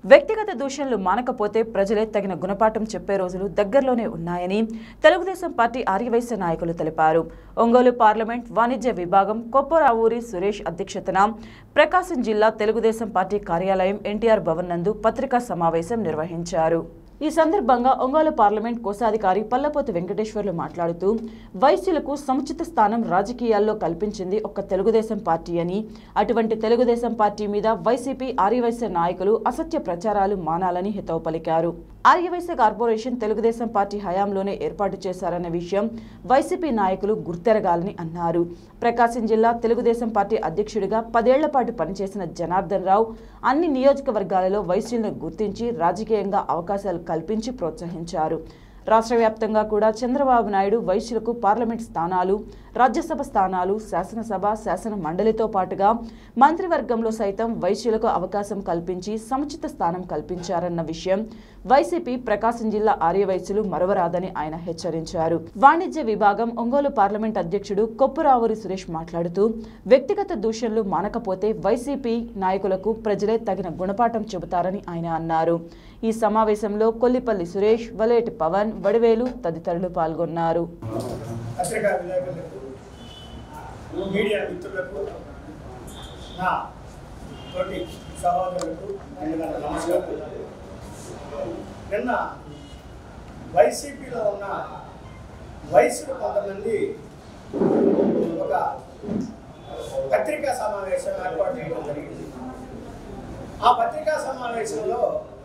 వ్యక్తిగత దూషణలు మానకపోతే ప్రజలే తగిన గుణపాఠం చెప్పే రోజులు దగ్గరలోనే ఉన్నాయని తెలుగుదేశం పార్టీ ఆర్యవైశ్య నాయకులు తెలిపారు ఒంగోలు పార్లమెంట్ వాణిజ్య విభాగం కొప్పరావూరి సురేష్ అధ్యక్షతన ప్రకాశం జిల్లా తెలుగుదేశం పార్టీ కార్యాలయం ఎన్టీఆర్ భవన్ నందు పత్రికా సమావేశం నిర్వహించారు ఈ సందర్భంగా ఒంగోలు పార్లమెంట్ కోశాధికారి పల్లపోతు వెంకటేశ్వర్లు మాట్లాడుతూ వైశ్యులకు సముచిత స్థానం రాజకీయాల్లో కల్పించింది ఒక్క తెలుగుదేశం పార్టీ అని అటువంటి తెలుగుదేశం పార్టీ మీద వైసీపీ ఆర్యవైశ్య నాయకులు అసత్య ప్రచారాలు మానాలని హితవు పలికారు ఆర్యవైశ్య కార్పొరేషన్ తెలుగుదేశం పార్టీ హయాంలోనే ఏర్పాటు చేశారన్న విషయం వైసీపీ నాయకులు గుర్తెరగాలని అన్నారు ప్రకాశం జిల్లా తెలుగుదేశం పార్టీ అధ్యక్షుడిగా పదేళ్ల పాటు పనిచేసిన జనార్దన్ రావు అన్ని నియోజకవర్గాలలో వైశ్యులను గుర్తించి రాజకీయంగా అవకాశాలు కల్పించి ప్రోత్సహించారు రాష్ట్ర వ్యాప్తంగా కూడా చంద్రబాబు నాయుడు వైశ్యులకు పార్లమెంట్ స్థానాలు రాజ్యసభ స్థానాలు శాసనసభ శాసన మండలితో పాటుగా మంత్రివర్గంలో సైతం వైశ్యులకు అవకాశం కల్పించి సముచిత స్థానం కల్పించారన్న విషయం వైసీపీ ప్రకాశం జిల్లా ఆర్యవైశ్యులు మరవరాదని ఆయన హెచ్చరించారు వాణిజ్య విభాగం ఒంగోలు పార్లమెంట్ అధ్యక్షుడు కొప్పురావూరి సురేష్ మాట్లాడుతూ వ్యక్తిగత దూషణలు మానకపోతే వైసీపీ నాయకులకు ప్రజలే తగిన గుణపాఠం చెబుతారని ఆయన అన్నారు ఈ సమావేశంలో కొల్లిపల్లి సురేష్ వలేటి పవన్ వడివేలు తదితరులు పాల్గొన్నారు పత్రికా విలేకరులకు మీడియా మిత్రులకు నా తోటి సహోదరులకు ముందుగా నా నమస్కారం నిన్న వైసీపీలో ఉన్న వయసులు కొంతమంది ఒక పత్రికా సమావేశం ఏర్పాటు చేయడం జరిగింది ఆ పత్రికా సమావేశంలో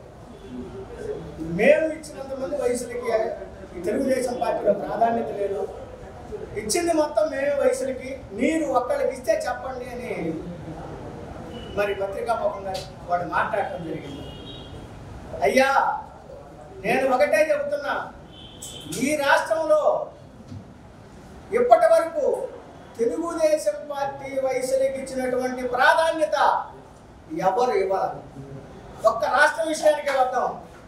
మేము ఇచ్చినంత మంది వయసులకి ఈ తెలుగుదేశం పార్టీలో ప్రాధాన్యత లేదు ఇచ్చింది మొత్తం మేమే వయసులకి మీరు ఒక్కరికి ఇస్తే చెప్పండి అని మరి పత్రికా ముఖంగా వాడు మాట్లాడటం జరిగింది అయ్యా నేను ఒకటే చెబుతున్నా ఈ రాష్ట్రంలో ఇప్పటి వరకు తెలుగుదేశం పార్టీ వయసులకి ఇచ్చినటువంటి ప్రాధాన్యత ఎవరు ఇవ్వాలి ఒక్క రాష్ట్ర విషయానికి వద్దాం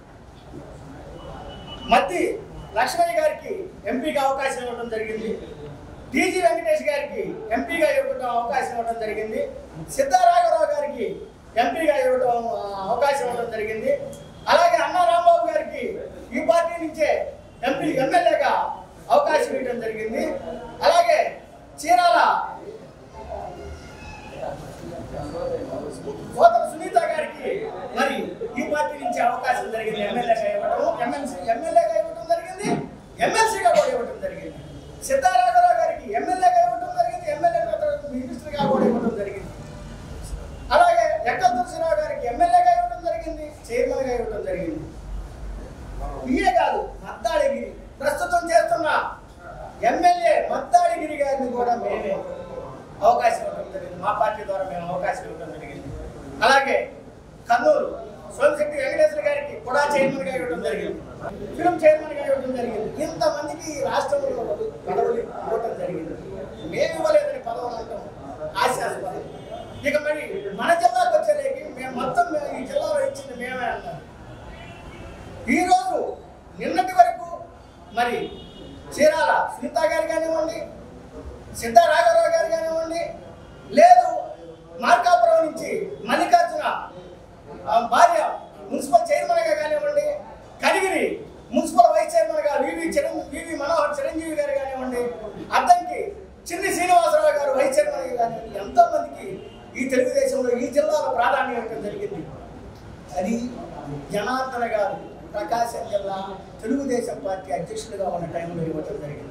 మధ్య లక్ష్మణ్ గారికి ఎంపీగా అవకాశం ఇవ్వడం జరిగింది టీజీ వెంకటేష్ గారికి ఎంపీగా ఇవ్వడం అవకాశం ఇవ్వడం జరిగింది సిద్ధారాఘవరావు గారికి ఎంపీగా ఇవ్వడం ఆ, అవకాశం ఇవ్వడం జరిగింది అలాగే అన్నా రాంబాబు గారికి ఈ పార్టీ నుంచే ఎంపీ ఎమ్మెల్యేగా అవకాశం ఇవ్వడం జరిగింది అలాగే చీరాల కోతల సునీత గారికి మరి ఈ పార్టీ నుంచి అవకాశం జరిగింది ఎమ్మెల్యేగా ఇవ్వడం ఎమ్మెల్సీ ఎమ్మెల్యేగా ఇవ్వడం జరిగింది ఎమ్మెల్సీగా కూడా ఇవ్వడం జరిగింది సిద్ధారాఘవరావు గారికి ఎమ్మెల్యేగా ఇవ్వడం జరిగింది ఎమ్మెల్యే మినిస్టర్గా కూడా ఇవ్వడం జరిగింది అలాగే ఎక్కల తులసిరావు గారికి ఎమ్మెల్యేగా ఇవ్వడం జరిగింది చైర్మన్గా ఇవ్వడం జరిగింది ఇయే కాదు మద్దాడిగిరి ప్రస్తుతం చేస్తున్న ఎమ్మెల్యే మద్దాడిగిరి గారిని కూడా మేమే అవకాశం ఇవ్వడం జరిగింది మా పార్టీ ద్వారా మేము అవకాశం ఇవ్వడం జరిగింది అలాగే కర్నూలు సోమశెట్టి వెంకటేశ్వర గారికి కూడా చైర్మన్ గా ఇవ్వడం జరిగింది ఫిల్మ్ చైర్మన్ గా ఇవ్వడం జరిగింది ఇంతమందికి ఈ రాష్ట్రంలో పదవులు ఇవ్వడం జరిగింది మేము ఇవ్వలేదని పదవులు అంటాం ఆశాస్పదం ఇక మరి మన జిల్లాకు వచ్చేలేకి మేము మొత్తం మేము ఈ జిల్లాలో ఇచ్చింది మేమే అన్నారు ఈరోజు నిన్నటి వరకు మరి చీరాల సునీత గారు కానివ్వండి సిద్ధారాఘవరావు గారు కానివ్వండి లేదు మార్కాపురం నుంచి మల్లికార్జున ఆ, భార్య మున్సిపల్ చైర్మన్గా కానివ్వండి కనిగిరి మున్సిపల్ వైస్ చైర్మన్గా వివి చిరం వివి మనోహర్ చిరంజీవి గారు కానివ్వండి అద్దంకి చిన్ని శ్రీనివాసరావు గారు వైస్ చైర్మన్ కానివ్వండి ఎంతో మందికి ఈ తెలుగుదేశంలో ఈ జిల్లాలో ప్రాధాన్యం ఇవ్వడం జరిగింది అది జనార్దన గారు ప్రకాశం జిల్లా తెలుగుదేశం పార్టీ అధ్యక్షుడిగా ఉన్న టైంలో ఇవ్వటం జరిగింది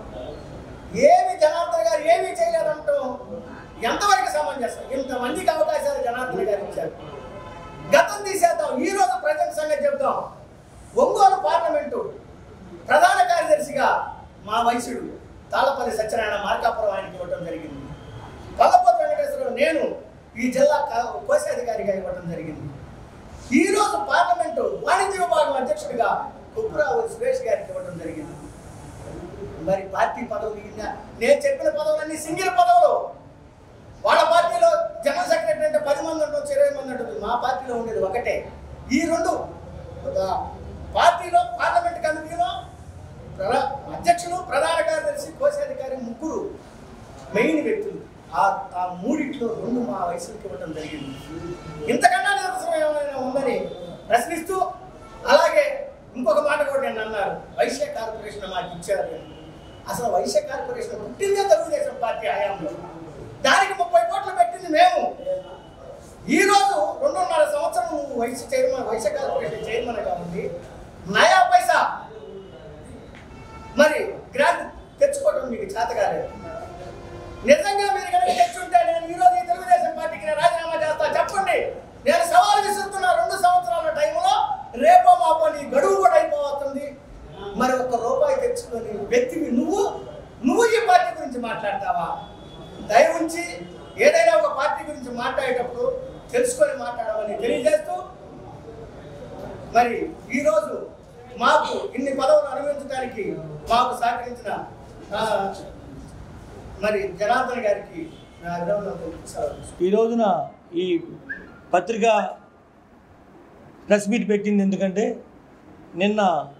ఏమి జనార్దన్ గారు ఏమీ చేయలేదంటాం ఎంతవరకు సమంజసం ఇంతమందికి అవకాశాలు జనార్దన్ గారు ఇచ్చారు గతం తీసేద్దాం ఈ రోజు ప్రజెంట్ సంగతి చెప్దాం ఒంగోలు పార్లమెంటు ప్రధాన కార్యదర్శిగా మా వైశ్యుడు తాళపల్లి సత్యనారాయణ మార్కాపురం ఆయనకి ఇవ్వడం జరిగింది పల్లపోతు వెంకటేశ్వరరావు నేను ఈ జిల్లా కా- కోశాధికారిగా ఇవ్వడం జరిగింది ఈ రోజు పార్లమెంటు వాణిజ్య విభాగం అధ్యక్షుడిగా కుప్పురావు సురేష్ గారికి ఇవ్వడం జరిగింది మరి పార్టీ పదవులు ఇంకా నేను చెప్పిన పదవులన్నీ సింగిల్ పదవులు వాళ్ళ పార్టీలో జనరల్ సెక్రటరీ అంటే పది మంది ఉండొచ్చు ఇరవై మంది ఉంటుంది మా పార్టీలో ఉండేది ఒకటే ఈ రెండు ఒక పార్టీలో పార్లమెంట్ కమిటీలో ప్రధా- అధ్యక్షులు ప్రధాన కార్యదర్శి కోశాధికారి ముగ్గురు మెయిన్ వ్యక్తులు ఆ ఆ మూడిట్లో రెండు మా వయసుకి ఇవ్వడం జరిగింది ఇంతకన్నా నిదర్శనం ఏమైనా ఉందని ఇచ్చారు అసలు వైశ్య కార్పొరేషన్ పుట్టిందే తెలుగుదేశం పార్టీ హయాంలో దానికి ముప్పై కోట్లు పెట్టింది మేము ఈ రోజు రెండున్నర సంవత్సరం నువ్వు వైశ్య చైర్మన్ వైశ్య కార్పొరేషన్ చైర్మన్ కాబట్టి నయా పైసా మరి గ్రాంట్ తెచ్చుకోవడం మీకు చేత కాలేదు నిజంగా మీరు కనుక తెచ్చుంటే నేను ఈ రోజు ఈ తెలుగుదేశం పార్టీకి నేను రాజీనామా చేస్తా చెప్పండి నేను సవాల్ విసురుతున్న రెండు సంవత్సరాల టైంలో రేపో మాపో నీ గడువు కూడా అయిపోతుంది మరి ఒక్క రూపాయి తెచ్చుకొని వ్యక్తివి నువ్వు నువ్వు ఈ పార్టీ గురించి మాట్లాడతావా దయ ఉంచి ఏదైనా ఒక పార్టీ గురించి మాట్లాడేటప్పుడు తెలుసుకొని మాట్లాడమని తెలియజేస్తూ మరి ఈరోజు మాకు ఇన్ని పదవులు అనుభవించడానికి మాకు సహకరించిన ఆ, మరి జనార్దన్ గారికి నా అభినందనలు సెలవు ఈ రోజున ఈ పత్రిక ప్రెస్ మీట్ పెట్టింది ఎందుకంటే నిన్న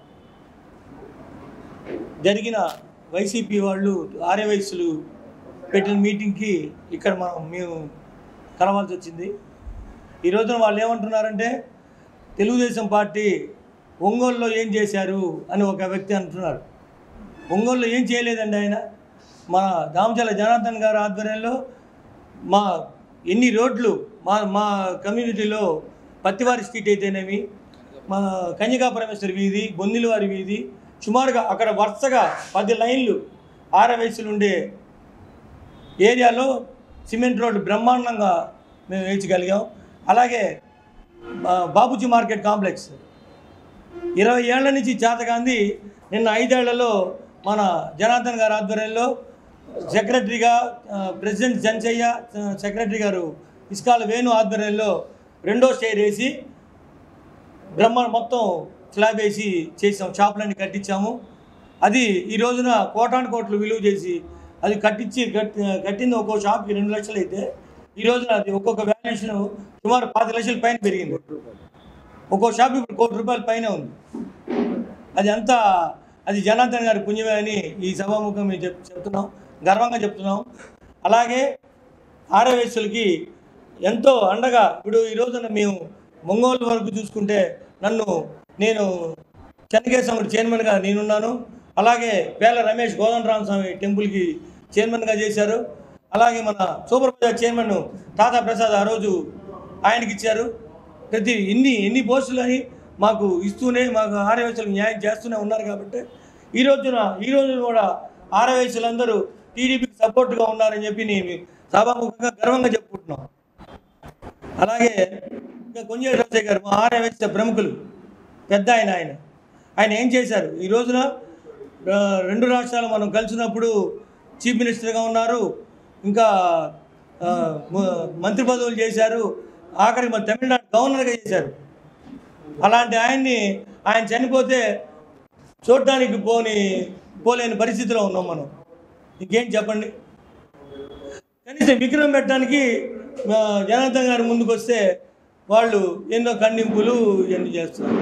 జరిగిన వైసీపీ వాళ్ళు ఆర్య వయసులు పెట్టిన మీటింగ్కి ఇక్కడ మనం మేము కలవాల్సి వచ్చింది ఈ రోజున వాళ్ళు ఏమంటున్నారంటే తెలుగుదేశం పార్టీ ఒంగోలులో ఏం చేశారు అని ఒక వ్యక్తి అంటున్నారు ఒంగోలులో ఏం చేయలేదండి ఆయన మన దామచల జనార్దన్ గారి ఆధ్వర్యంలో మా ఎన్ని రోడ్లు మా మా కమ్యూనిటీలో పత్తివారి స్ట్రీట్ అయితేనేమి మా కన్యకా పరమేశ్వరి వీధి బొందిలవారి వీధి సుమారుగా అక్కడ వరుసగా పది లైన్లు ఆరవయసులు ఉండే ఏరియాలో సిమెంట్ రోడ్డు బ్రహ్మాండంగా మేము వేయించగలిగాం అలాగే బా- బాబుజీ మార్కెట్ కాంప్లెక్స్ ఇరవై ఏళ్ల నుంచి చేతగాంది నిన్న ఐదేళ్లలో మన జనార్దన్ గారి ఆధ్వర్యంలో సెక్రటరీగా ఆ, ప్రెసిడెంట్ జంచయ్య ఆ, సెక్రటరీ గారు ఇస్కాల వేణు ఆధ్వర్యంలో రెండో స్టేర్ వేసి బ్రహ్మ మొత్తం స్లాబ్ వేసి చేసాం షాపులన్నీ కట్టించాము అది ఈ రోజున కోటాను కోట్లు విలువ చేసి అది కట్టించి కట్ కట్టింది ఒక్కో షాప్కి రెండు లక్షలు అయితే ఈ రోజున అది ఒక్కొక్క వాల్యుయేషన్ సుమారు పాతి లక్షల పైన పెరిగింది ఒక్కో షాప్ ఇప్పుడు కోటి రూపాయల పైన ఉంది అది అంతా అది జనార్దన్ గారి పుణ్యమే అని ఈ సభాముఖం మేము చెప్ చెప్తున్నాం గర్వంగా చెప్తున్నాం అలాగే ఆర్యవేశ్యులకి ఎంతో అండగా ఇప్పుడు ఈ రోజున మేము ఒంగోలు వరకు చూసుకుంటే నన్ను నేను చెన్నకేశ్వరుడు చైర్మన్గా నేనున్నాను అలాగే పేల రమేష్ కోదండరామస్వామి టెంపుల్కి చైర్మన్గా చేశారు అలాగే మన సూపర్ బజార్ చైర్మన్ తాతా ప్రసాద్ ఆ రోజు ఆయనకి ఇచ్చారు ప్రతి ఎన్ని ఎన్ని పోస్టులు అని మాకు ఇస్తూనే మాకు ఆర్యవయసులకు న్యాయం చేస్తూనే ఉన్నారు కాబట్టి ఈ రోజున ఈ రోజున కూడా ఆర్యవయసులందరూ టీడీపీకి సపోర్ట్గా ఉన్నారని చెప్పి నేను సభాముఖంగా గర్వంగా చెప్పుకుంటున్నాం అలాగే ఇంకా కొంజేటి రోసయ్య గారు మా ఆర్యవైశ్య ప్రముఖులు పెద్ద ఆయన ఆయన ఆయన ఏం చేశారు ఈ రోజున ఆ, రెండు రాష్ట్రాలు మనం కలిసినప్పుడు చీఫ్ మినిస్టర్గా ఉన్నారు ఇంకా ఆ, మ- మంత్రి పదవులు చేశారు ఆఖరికి మన తమిళనాడు గవర్నర్గా చేశారు అలాంటి ఆయన్ని ఆయన చనిపోతే చూడటానికి పోని పోలేని పరిస్థితిలో ఉన్నాం మనం ఇంకేం చెప్పండి కనీసం విగ్రహం పెట్టడానికి ఆ, జనార్దన్ గారు ముందుకు వస్తే వాళ్ళు ఎన్నో ఖండింపులు ఇవన్నీ చేస్తారు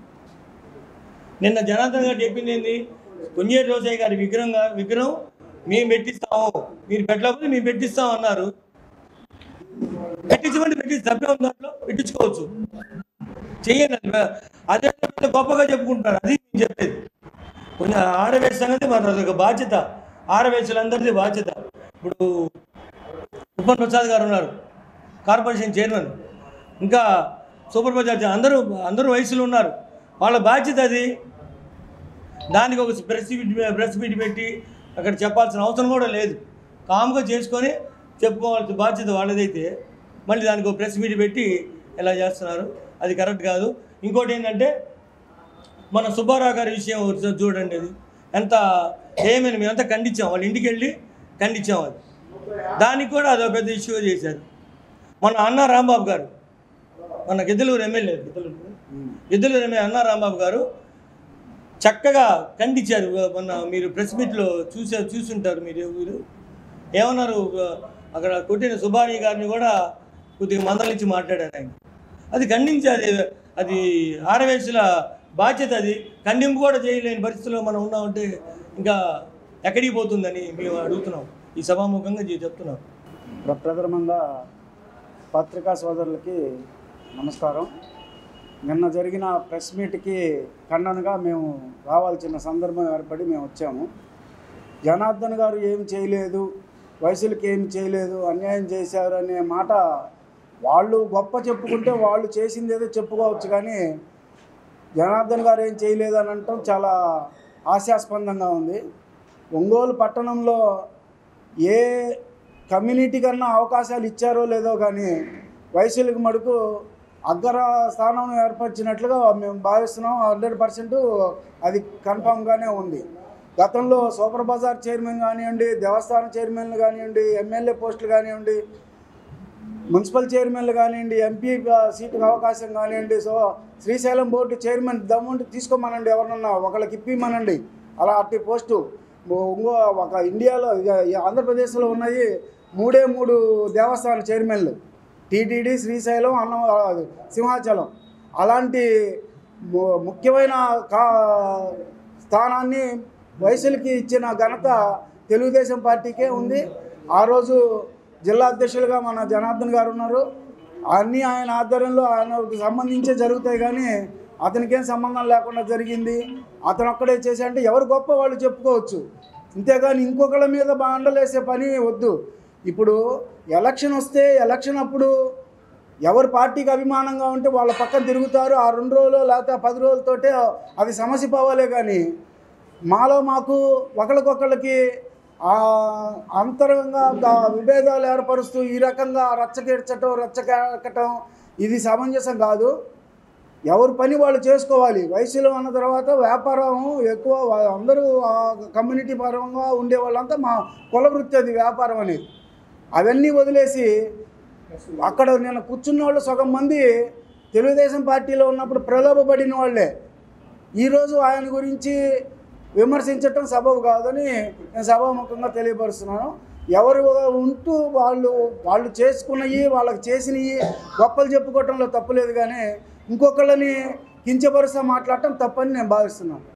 నిన్న జనార్దన్ గారు చెప్పింది ఏంది కొంజేటి రోసయ్య గారి విగ్రహం గా- విగ్రహం మేము పెట్టిస్తాము మీరు పెట్టలేకపోతే మేము పెట్టిస్తాం అన్నారు పెట్టించమంటే పెట్టించి తప్పే ఉంది దాంట్లో పెట్టించుకోవచ్చు చెయ్యండి అది. అదే పెద్ద గొప్పగా చెప్పుకుంటున్నారు అది నేను చెప్పేది కొంచెం ఆడవేస సంగతి మన ఒక బాధ్యత ఆడవేసులందరిది బాధ్యత ఇప్పుడు ఉపన్ ప్రసాద్ గారు ఉన్నారు కార్పొరేషన్ చైర్మన్ ఇంకా సూపర్ బజార్ చైర్మన్. అందరూ అందరూ వయసులో ఉన్నారు వాళ్ళ బాధ్యత అది దానికి ఒక ప్రెస్ మీట్ ప్రెస్ మీట్ పెట్టి అక్కడ చెప్పాల్సిన అవసరం కూడా లేదు కామ్గా చేసుకొని చెప్పుకోవాల్సిన బాధ్యత వాళ్ళదైతే మళ్ళీ దానికి ఒక ప్రెస్ మీట్ పెట్టి ఇలా చేస్తున్నారు అది కరెక్ట్ కాదు ఇంకోటి ఏంటంటే మన సుబ్బారావు గారి విషయం ఒకసారి చూడండి అది ఎంత ఏమైనా మేమంతా ఖండించాం వాళ్ళ ఇంటికి వెళ్ళి ఖండించాం అది దానికి కూడా అదొక పెద్ద ఇష్యూ చేశారు మన అన్న రాంబాబు గారు మన గిద్దలూరు ఎమ్మెల్యే గిద్దలూరు గిద్దలూరు ఎమ్మెల్యే అన్న రాంబాబు గారు చక్కగా ఖండించారు మొన్న మీరు ప్రెస్ మీట్లో చూసే చూసుంటారు మీరు మీరు ఏమన్నారు అక్కడ కొట్టిన సుబాని గారిని కూడా కొద్దిగా మందలించి మాట్లాడారు ఆయన అది ఖండించాలి అది ఆరవేసుల బాధ్యత అది ఖండింపు కూడా చేయలేని పరిస్థితిలో మనం ఉన్నామంటే ఇంకా ఎక్కడికి పోతుందని మేము అడుగుతున్నాం ఈ సభాముఖంగా చె- చెప్తున్నాం ప్రప్రథమంగా పత్రికా సోదరులకి నమస్కారం నిన్న జరిగిన ప్రెస్ మీట్కి ఖండనగా మేము రావాల్సిన సందర్భం ఏర్పడి మేము వచ్చాము జనార్దన్ గారు ఏం చేయలేదు వయసులకి ఏం చేయలేదు అన్యాయం చేశారు అనే మాట వాళ్ళు గొప్ప చెప్పుకుంటే వాళ్ళు చేసింది ఏదో చెప్పుకోవచ్చు కానీ జనార్దన్ గారు ఏం చేయలేదు అని అనటం చాలా హాస్యాస్పదంగా ఉంది ఒంగోలు పట్టణంలో ఏ కమ్యూనిటీ కన్నా అవకాశాలు ఇచ్చారో లేదో కానీ వయసులకు మటుకు అగ్ర స్థానం ఏర్పరిచినట్లుగా మేము భావిస్తున్నాం హండ్రెడ్ పర్సెంట్ అది కన్ఫామ్గానే ఉంది గతంలో సూపర్ బజార్ చైర్మన్ కానివ్వండి దేవస్థానం చైర్మన్లు కానివ్వండి ఎమ్మెల్యే పోస్టులు కానివ్వండి మున్సిపల్ చైర్మన్లు కానివ్వండి ఎంపీ సీటుకు అవకాశం కానివ్వండి సో శ్రీశైలం బోర్డు చైర్మన్ దమ్ముంటే తీసుకోమనండి ఎవరినన్నా ఒకళ్ళకి ఇప్పిమనండి అలా అట్టి పోస్టు ఇంకో ఒక ఇండియాలో ఇక ఈ ఆంధ్రప్రదేశ్లో ఉన్నాయి మూడే మూడు దేవస్థాన చైర్మన్లు టీటీడీ శ్రీశైలం అన్న సింహాచలం అలాంటి ము- ముఖ్యమైన కా స్థానాన్ని వయసులకి ఇచ్చిన ఘనత తెలుగుదేశం పార్టీకే ఉంది ఆ రోజు జిల్లా అధ్యక్షులుగా మన జనార్దన్ గారు ఉన్నారు అన్నీ ఆయన ఆధ్వర్యంలో ఆయనకు సంబంధించే జరుగుతాయి కానీ అతనికేం సంబంధం లేకుండా జరిగింది అతను ఒక్కడే చేసి అంటే ఎవరు గొప్ప వాళ్ళు చెప్పుకోవచ్చు అంతేగాని ఇంకొకళ్ళ మీద బాండలేసే పని వద్దు ఇప్పుడు ఎలక్షన్ వస్తే ఎలక్షన్ అప్పుడు ఎవరు పార్టీకి అభిమానంగా ఉంటే వాళ్ళ పక్కన తిరుగుతారు ఆ రెండు రోజులు లేకపోతే ఆ పది రోజులతోటే అది సమస్య పోవాలే కానీ మాలో మాకు ఒకరికొకళ్ళకి ఆ అంతరంగా దా- విభేదాలు ఏర్పరుస్తూ ఈ రకంగా రచ్చకెచ్చటం రచ్చకెక్కటం ఇది సమంజసం కాదు ఎవరి పని వాళ్ళు చేసుకోవాలి వయసులో అన్న తర్వాత వ్యాపారం ఎక్కువ వా- అందరూ ఆ కమ్యూనిటీ పరంగా ఉండే వాళ్ళంతా మా కుల వృత్తి అది వ్యాపారం అనేది అవన్నీ వదిలేసి అక్కడ నేను కూర్చున్న వాళ్ళు సగం మంది తెలుగుదేశం పార్టీలో ఉన్నప్పుడు ప్రలోభపడిన వాళ్ళే ఈరోజు ఆయన గురించి విమర్శించటం సబబు కాదని నేను సభాముఖంగా తెలియపరుస్తున్నాను ఎవరు ఉంటూ వాళ్ళు వాళ్ళు చేసుకున్నవి వాళ్ళకి చేసినవి గొప్పలు చెప్పుకోవటంలో తప్పులేదు కానీ ఇంకొకళ్ళని కించపరుస్తా మాట్లాడటం తప్పని నేను భావిస్తున్నాను